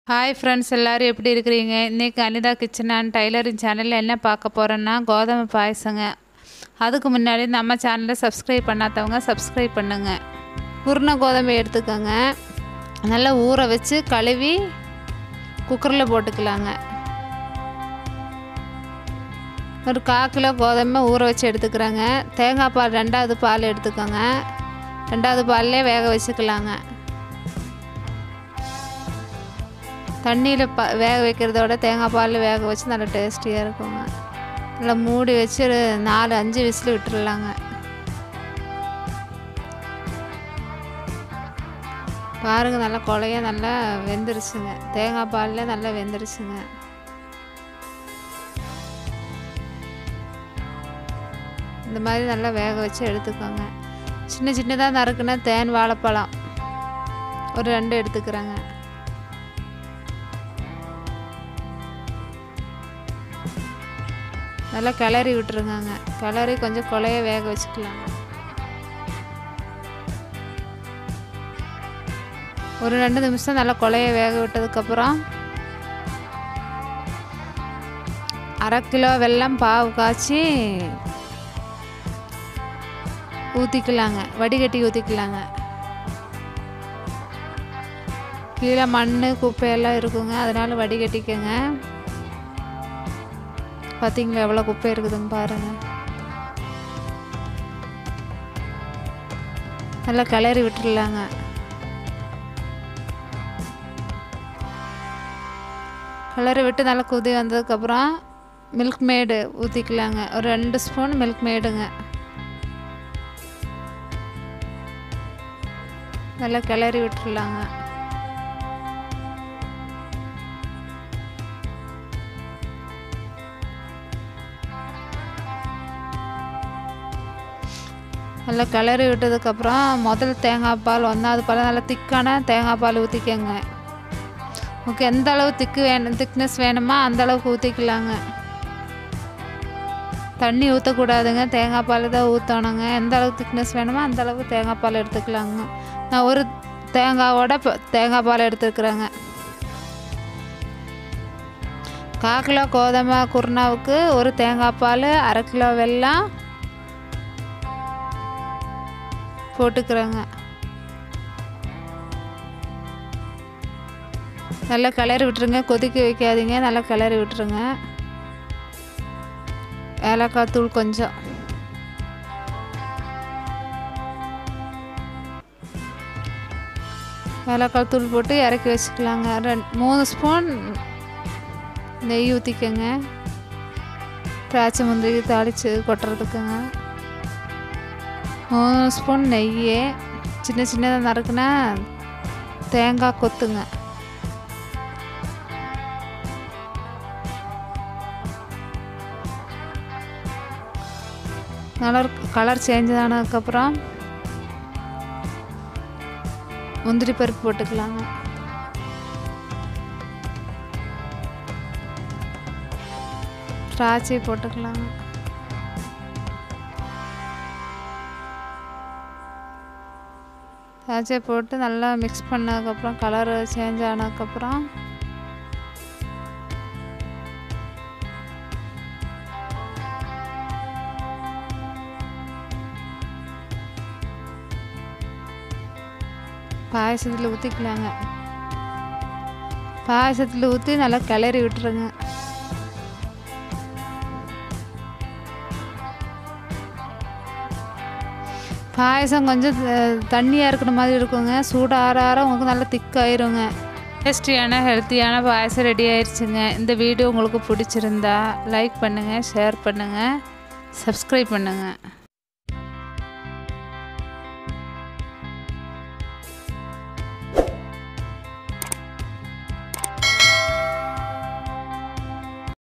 hi friends எல்லோரும் எப்படி இருக்கிறீங்க இன்றைக்கி அனிதா கிச்சன் அண்ட் டைலரிங் சேனலில் என்ன பார்க்க போகிறோன்னா கோதுமை பாயசங்க அதுக்கு முன்னாடி நம்ம சேனலை சப்ஸ்கிரைப் பண்ணாதவங்க சப்ஸ்கிரைப் பண்ணுங்க உருணை கோதுமை எடுத்துக்கோங்க நல்லா ஊற வச்சு கழுவி குக்கரில் போட்டுக்கலாங்க ஒரு கால் கிலோ கோதுமை ஊற வச்சு எடுத்துக்கிறேங்க தேங்காய் பால் ரெண்டாவது பால் எடுத்துக்கோங்க ரெண்டாவது பால்லே வேக வச்சுக்கலாங்க தண்ணியில் ப வேக வைக்கிறதோட தேங்காய் பால் வேக வச்சு நல்லா டேஸ்டியாக இருக்குங்க நல்லா மூடி வச்சு ஒரு நாலு அஞ்சு விசில் விட்டுறலாங்க பாருங்கள் நல்லா கொலைய நல்லா வெந்துருச்சுங்க தேங்காய் பாலில் நல்லா வெந்துருச்சுங்க இந்த மாதிரி நல்லா வேக வச்சு எடுத்துக்கோங்க சின்ன சின்னதாக நறுக்குன்னா தேன் வாழைப்பழம் ஒரு ரெண்டு எடுத்துக்கிறேங்க நல்லா கிளறி விட்டுருங்கங்க கிளறி கொஞ்சம் கொலைய வேக வச்சுக்கலாம் ஒரு ரெண்டு நிமிஷம் நல்லா கொலைய வேக விட்டதுக்கப்புறம் அரை கிலோ வெல்லம் பாவு காய்ச்சி ஊற்றிக்கலாங்க வடிகட்டி ஊற்றிக்கலாங்க கீழே மண் குப்பையெல்லாம் இருக்குங்க அதனால் வடிகட்டிக்கங்க பார்த்தீங்களா எவ்வளோ குப்பை இருக்குதுன்னு பாருங்கள் நல்லா கிளறி விட்டுடலாங்க கிளறி விட்டு நல்லா கொதி வந்ததுக்கப்புறம் மில்க் மேடு ஊற்றிக்கலாங்க ஒரு ரெண்டு ஸ்பூன் மில்க் மேடுங்க நல்லா கிளறி விட்டுடலாங்க நல்லா கிளறி விட்டதுக்கப்புறம் முதல் தேங்காய் பால் ஒன்றாவது பால் நல்லா திக்கான தேங்காய் பால் ஊற்றிக்கோங்க ஓகே எந்த அளவு திக்கு வேணும் திக்னஸ் வேணுமா அந்த அளவுக்கு ஊற்றிக்கலாங்க தண்ணி ஊற்றக்கூடாதுங்க தேங்காய் பால் தான் ஊற்றணுங்க எந்த அளவுக்கு திக்னஸ் வேணுமோ அந்த அளவுக்கு தேங்காய் பால் எடுத்துக்கலாங்க நான் ஒரு தேங்காவோட தேங்காய் பால் எடுத்துக்கிறேங்க கால் கிலோ கோதுமை குருணாவுக்கு ஒரு தேங்காய் பால் அரை கிலோ வெல்லம் போட்டுக்கிறேங்க நல்லா கிளறி விட்டுருங்க கொதிக்க வைக்காதீங்க நல்லா கிளறி விட்டுருங்க ஏலக்காய் தூள் கொஞ்சம் ஏலக்காய் தூள் போட்டு இறக்கி வச்சுக்கலாங்க ரெண்டு மூணு ஸ்பூன் நெய் ஊற்றிக்கங்க திராட்சை முந்திரி தாளித்து கொட்டுறதுக்குங்க மூணு ஸ்பூன் நெய் சின்ன சின்னதாக நறுக்குனா தேங்காய் கொத்துங்க கலர் கலர் சேஞ்ச் ஆனதுக்கப்புறம் முந்திரி பருப்பு போட்டுக்கலாங்க திராட்சை போட்டுக்கலாங்க திராட்சை போட்டு நல்லா மிக்ஸ் பண்ணதுக்கப்புறம் கலர் சேஞ்ச் ஆனதுக்கப்புறம் பாயசத்தில் ஊற்றிக்கலாங்க பாயசத்தில் ஊற்றி நல்லா கிளறி விட்டுருங்க பாயசம் கொஞ்சம் தண்ணியாக இருக்கிற மாதிரி இருக்குங்க சூடு ஆற ஆற உங்களுக்கு நல்லா திக்காயிருங்க டேஸ்டியான ஹெல்த்தியான பாயசம் ரெடி ஆயிடுச்சுங்க இந்த வீடியோ உங்களுக்கு பிடிச்சிருந்தா லைக் பண்ணுங்கள் ஷேர் பண்ணுங்கள் சப்ஸ்கிரைப் பண்ணுங்கள்